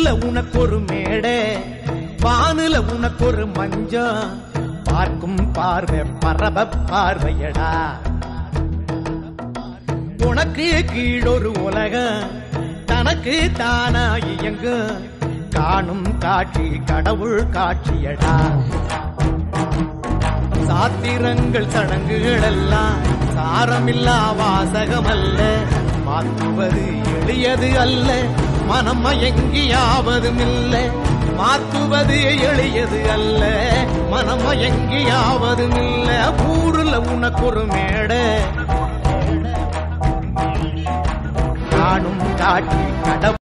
ஊருல உனக்கு ஒரு மேடை வானுல உனக்கு ஒரு மஞ்சம் பார்க்கும் பார்வை பரப பார்வையடா உனக்கு கீழொரு உலகம் தனக்கு தானா இயங்கு காணும் காட்சி கடவுள் காட்சியடா சாத்திரங்கள் சடங்குகள் எல்லாம் சாரமில்லா வாசகம் அல்ல மாற்றுவது எளியது அல்ல மனம் மயங்கியாவதும் இல்ல மாற்றுவது எளியது அல்ல மனம் மயங்கியாவதும் இல்ல ஊருல உனக்கு ஒரு மேடை காணும் காட்சி கடவுள்